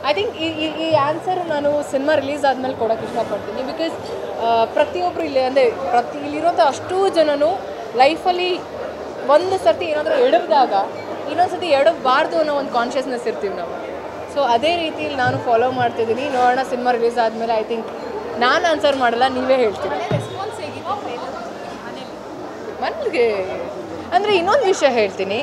I think ಈ ಈ ಈ ಆನ್ಸರ್ ನಾನು ಸಿನಿಮಾ ರಿಲೀಸ್ ಆದಮೇಲೆ ಕೊಡೋಕ್ಕೆ ಇಷ್ಟಪಡ್ತೀನಿ ಬಿಕಾಸ್ ಪ್ರತಿಯೊಬ್ಬರು ಇಲ್ಲಿ ಅಂದರೆ ಪ್ರತಿ ಇಲ್ಲಿರೋಂಥ ಅಷ್ಟೂ ಜನನು ಲೈಫಲ್ಲಿ ಒಂದು ಸರ್ತಿ ಏನಾದರೂ ಎಡವಿದಾಗ ಇನ್ನೊಂದು ಸರ್ತಿ ಎಡವಬಾರ್ದು ಅನ್ನೋ ಒಂದು ಕಾನ್ಷಿಯಸ್ನೆಸ್ ಇರ್ತೀವಿ ನಾವು ಸೊ ಅದೇ ರೀತಿಯಲ್ಲಿ ನಾನು ಫಾಲೋ ಮಾಡ್ತಿದ್ದೀನಿ ನೋಡೋಣ ಸಿನಿಮಾ ರಿಲೀಸ್ ಆದಮೇಲೆ ಐ ಥಿಂಕ್ ನಾನು ಆನ್ಸರ್ ಮಾಡಲ್ಲ ನೀವೇ ಹೇಳ್ತೀವಿ ರೆಸ್ಪಾನ್ಸ್ ಹೇಗಿತ್ತು ಟ್ರೈಲರ್ ಮನೇಲಿ ಮನೆಗೆ ಅಂದರೆ ಇನ್ನೊಂದು ವಿಷಯ ಹೇಳ್ತೀನಿ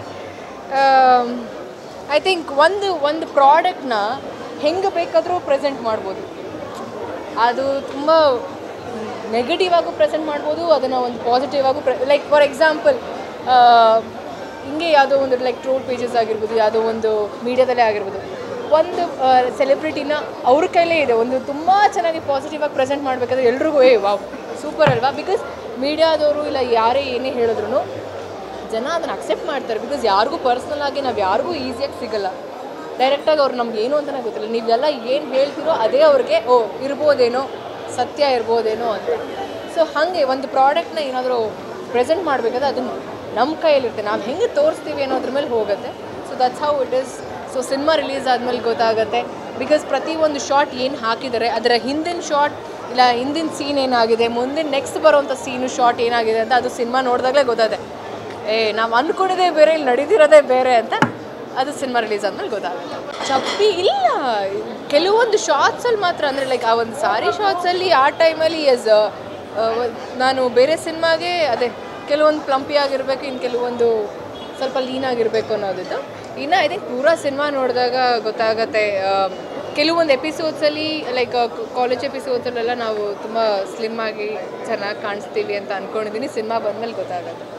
ಐ ಥಿಂಕ್ ಒಂದು ಒಂದು ಪ್ರಾಡಕ್ಟ್ನ ಹೆಂಗೆ ಬೇಕಾದರೂ ಪ್ರೆಸೆಂಟ್ ಮಾಡ್ಬೋದು ಅದು ತುಂಬ ನೆಗೆಟಿವ್ ಆಗು ಪ್ರೆಸೆಂಟ್ ಮಾಡ್ಬೋದು ಅದನ್ನು ಒಂದು ಪಾಸಿಟಿವ್ ಆಗು ಲೈಕ್ ಫಾರ್ ಎಕ್ಸಾಂಪಲ್ ಹಿಂಗೆ ಯಾವುದೋ ಒಂದು ಲೈಕ್ ಟ್ರೋಲ್ ಪೇಜಸ್ ಆಗಿರ್ಬೋದು ಯಾವುದೋ ಒಂದು ಮೀಡಿಯಾದಲ್ಲೇ ಆಗಿರ್ಬೋದು ಒಂದು ಸೆಲೆಬ್ರಿಟಿನ ಅವ್ರ ಕೈಲೇ ಇದೆ ಒಂದು ತುಂಬ ಚೆನ್ನಾಗಿ ಪಾಸಿಟಿವ್ ಆಗಿ ಪ್ರೆಸೆಂಟ್ ಮಾಡಬೇಕಾದ್ರೆ ಎಲ್ರಿಗೂ ಏ ವಾವ್ ಸೂಪರ್ ಅಲ್ವಾ ಬಿಕಾಸ್ ಮೀಡಿಯಾದವರು ಇಲ್ಲ ಯಾರೇ ಏನೇ ಹೇಳಿದ್ರು ಜನ ಅದನ್ನು ಅಕ್ಸೆಪ್ಟ್ ಮಾಡ್ತಾರೆ ಬಿಕಾಸ್ ಯಾರಿಗೂ ಪರ್ಸ್ನಲ್ ಆಗಿ ನಾವು ಯಾರಿಗೂ ಈಸಿಯಾಗಿ ಸಿಗಲ್ಲ ಡೈರೆಕ್ಟಾಗಿ ಅವ್ರು ನಮ್ಗೆ ಏನು ಅಂತಲೇ ಗೊತ್ತಿಲ್ಲ ನೀವೆಲ್ಲ ಏನು ಹೇಳ್ತಿರೋ ಅದೇ ಅವ್ರಿಗೆ ಓ ಇರ್ಬೋದೇನೋ ಸತ್ಯ ಇರ್ಬೋದೇನೋ ಅಂತ ಸೊ ಹಾಗೆ ಒಂದು ಪ್ರಾಡಕ್ಟ್ನ ಏನಾದರೂ ಪ್ರೆಸೆಂಟ್ ಮಾಡಬೇಕಾದ್ರೆ ಅದನ್ನು ನಮ್ಮ ಕೈಯಲ್ಲಿರುತ್ತೆ ನಾವು ಹೆಂಗೆ ತೋರಿಸ್ತೀವಿ ಅನ್ನೋದ್ರ ಮೇಲೆ ಹೋಗುತ್ತೆ so that's how it is so cinema release ಆದಮೇಲೆ ಗೊತ್ತಾಗುತ್ತೆ ಬಿಕಾಸ್ ಪ್ರತಿಯೊಂದು ಶಾಟ್ ಏನು ಹಾಕಿದ್ದಾರೆ ಅದರ ಹಿಂದಿನ ಶಾಟ್ ಇಲ್ಲ ಹಿಂದಿನ ಸೀನ್ ಏನಾಗಿದೆ ಮುಂದಿನ ನೆಕ್ಸ್ಟ್ ಬರೋವಂಥ ಸೀನು ಶಾಟ್ ಏನಾಗಿದೆ ಅಂತ ಅದು ಸಿನಿಮಾ ನೋಡಿದಾಗಲೇ ಗೊತ್ತಾಗುತ್ತೆ ಏ ನಾವು ಅಂದ್ಕೊಂಡಿದ್ದೇ ಬೇರೆ ಇಲ್ಲಿ ನಡೀತಿರೋದೇ ಬೇರೆ ಅಂತ ಅದು ಸಿನಿಮಾ ರಿಲೀಸ್ ಆದ್ಮೇಲೆ ಗೊತ್ತಾಗುತ್ತೆ ಚಪ್ಪಿ ಇಲ್ಲ ಕೆಲವೊಂದು ಶಾರ್ಟ್ಸಲ್ಲಿ ಮಾತ್ರ ಅಂದರೆ ಲೈಕ್ ಆ ಒಂದು ಸಾರಿ ಶಾರ್ಟ್ಸಲ್ಲಿ ಆ ಟೈಮಲ್ಲಿ ಎಸ್ ನಾನು ಬೇರೆ ಸಿನಿಮಾಗೆ ಅದೇ ಕೆಲವೊಂದು ಪ್ಲಂಪಿ ಆಗಿರಬೇಕು ಇನ್ನು ಕೆಲವೊಂದು ಸ್ವಲ್ಪ ಲೀನ್ ಆಗಿರಬೇಕು ಅನ್ನೋದಿತ್ತು ಇನ್ನು ಐ ಥಿಂಕ್ ಪೂರಾ ಸಿನಿಮಾ ನೋಡಿದಾಗ ಗೊತ್ತಾಗತ್ತೆ ಆ, ಕೆಲವೊಂದು ಎಪಿಸೋಡ್ಸಲ್ಲಿ ಲೈಕ್ ಕಾಲೇಜ್ ಎಪಿಸೋಡ್ಸಲ್ಲೆಲ್ಲ ನಾವು ತುಂಬ ಸ್ಲಿಮ್ ಆಗಿ ಚೆನ್ನಾಗಿ ಕಾಣಿಸ್ತೀವಿ ಅಂತ ಅಂದ್ಕೊಂಡಿದ್ದೀನಿ ಸಿನಿಮಾ ಬಂದಮೇಲೆ ಗೊತ್ತಾಗುತ್ತೆ